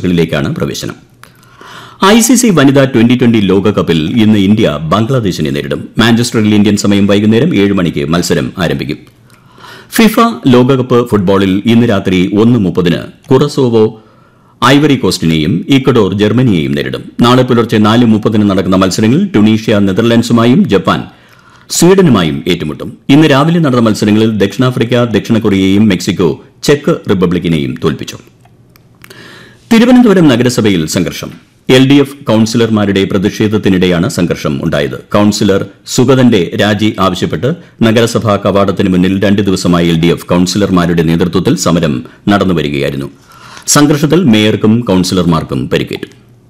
മാച്ചുകളിലേക്കാണ് പ്രവേശനം I C C വനിതാ twenty twenty ലോകകപ്പിൽ ഇന്ന് ഇന്ത്യ ബംഗ്ലാദേശിനെ നേരിടും മാഞ്ചസ്റ്ററിൽ ഇന്ത്യൻ സമയം വൈകുന്നേരം ഏഴ് മണിക്ക് മത്സരം ആരംഭിക്കും ഫിഫ ലോകകപ്പ് ഫുട്ബോളിൽ ഇന്ന് രാത്രി ഒന്ന് മുപ്പതിന് കുറസോവോ ഐവറി കോസ്റ്റിനെയും ഇക്വഡോർ ജർമ്മനിയെയും നേരിടും നാളെ പുലർച്ചെ നാല് മുപ്പതിന് നടക്കുന്ന മത്സരങ്ങളിൽ ടുണീഷ്യ നെതർലൻഡ്സുമായും ജപ്പാൻ സ്വീഡനുമായും ഏറ്റുമുട്ടും ഇന്ന് രാവിലെ നടന്ന മത്സരങ്ങളിൽ ദക്ഷിണാഫ്രിക്ക ദക്ഷിണ കൊറിയയെയും മെക്സിക്കോ ചെക്ക് റിപ്പബ്ലിക്കിനെയും തോൽപ്പിച്ചു തിരുവനന്തപുരം നഗരസഭയിൽ സംഘർഷം എൽ ഡി എഫ് കൌൺസിലർമാരുടെ പ്രതിഷേധത്തിനിടെയാണ് സംഘർഷം ഉണ്ടായത് കൌൺസിലർ സുഗതന്റെ രാജി ആവശ്യപ്പെട്ട് നഗരസഭാ കവാടത്തിന് മുന്നിൽ രണ്ട് ദിവസമായി എൽ ഡി എഫ് കൌൺസിലർമാരുടെ നേതൃത്വത്തിൽ സമരം നടന്നുവരികയായിരുന്നു സംഘർഷത്തിൽ മേയർക്കും കൌൺസിലർമാർക്കും പരിക്കേറ്റു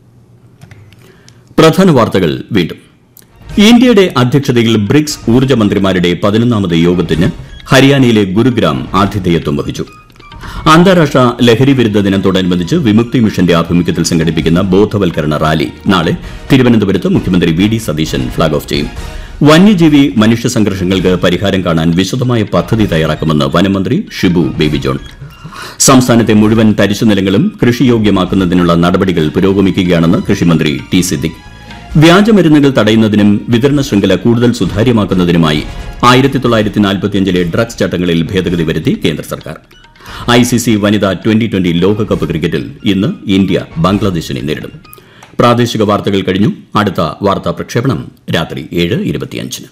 പ്രധാന വാർത്തകൾ വീണ്ടും ഇന്ത്യയുടെ അധ്യക്ഷതയിൽ ബ്രിക്സ് ഊർജ്ജ മന്ത്രിമാരുടെ പതിനൊന്നാമത് യോഗത്തിന് ഹരിയാനയിലെ ഗുരുഗ്രാം ആതിഥേയത്വം വഹിച്ചു അന്താരാഷ്ട്ര ലഹരി വിരുദ്ധ ദിനത്തോടനുബന്ധിച്ച് വിമുക്തി മിഷന്റെ ആഭിമുഖ്യത്തിൽ സംഘടിപ്പിക്കുന്ന ബോധവൽക്കരണ റാലി നാളെ തിരുവനന്തപുരത്ത് മുഖ്യമന്ത്രി V D Satheesan flag off ചെയ്യും വന്യജീവി മനുഷ്യ സംഘർഷങ്ങൾക്ക് പരിഹാരം കാണാൻ വിശദമായ പദ്ധതി തയ്യാറാക്കുമെന്ന് വനമന്ത്രി ഷിബു ബേബി ജോൺ സംസ്ഥാനത്തെ മുഴുവൻ തരിശുനിലങ്ങളും കൃഷിയോഗ്യമാക്കുന്നതിനുള്ള നടപടികൾ പുരോഗമിക്കുകയാണെന്ന് കൃഷിമന്ത്രി ടി സിദ്ദിഖ് വ്യാജമരുന്നുകൾ തടയുന്നതിനും വിതരണ ശൃംഖല കൂടുതൽ സുതാര്യമാക്കുന്നതിനുമായി ആയിരത്തി തൊള്ളായിരത്തി നാൽപ്പത്തിയഞ്ചിലെ ഡ്രഗ്സ് ചട്ടങ്ങളിൽ ഭേദഗതി വരുത്തി കേന്ദ്ര സർക്കാർ ഐ സി സി വനിതാ ട്വന്റി ട്വന്റി ലോകകപ്പ് ക്രിക്കറ്റിൽ ഇന്ന് ഇന്ത്യ ബംഗ്ലാദേശിനെ നേരിടും പ്രാദേശിക വാർത്തകൾ കഴിഞ്ഞു അടുത്ത വാർത്താ പ്രക്ഷേപണം രാത്രി ഏഴ് ഇരുപത്തിയഞ്ചിന്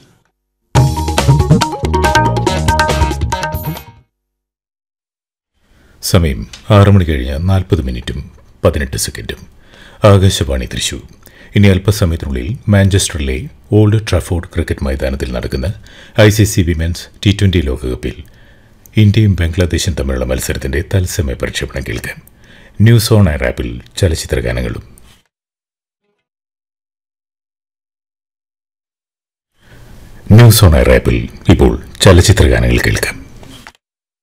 സമയം ആറ് മണി കഴിഞ്ഞ് നാൽപ്പത് മിനിറ്റും പതിനെട്ട് സെക്കൻഡും ആകാശവാണി തൃശൂർ ഇനി അല്പസമയത്തിനുള്ളിൽ മാഞ്ചസ്റ്ററിലെ ഓൾഡ് ട്രാഫോർഡ് ക്രിക്കറ്റ് മൈതാനത്തിൽ നടക്കുന്ന I C C women's T twenty ലോകകപ്പിൽ ഇന്ത്യയും ബംഗ്ലാദേശും തമ്മിലുള്ള മത്സരത്തിന്റെ തത്സമയ പ്രക്ഷേപണം കേൾക്കാം ന്യൂസ് ഓൺ എയർ ആപ്പിൽ ചലച്ചിത്ര ഗാനങ്ങളും ന്യൂസ് ഓൺ എയർ ആപ്പിൽ ഇപ്പോൾ ചലച്ചിത്ര ഗാനങ്ങൾ കേൾക്കാം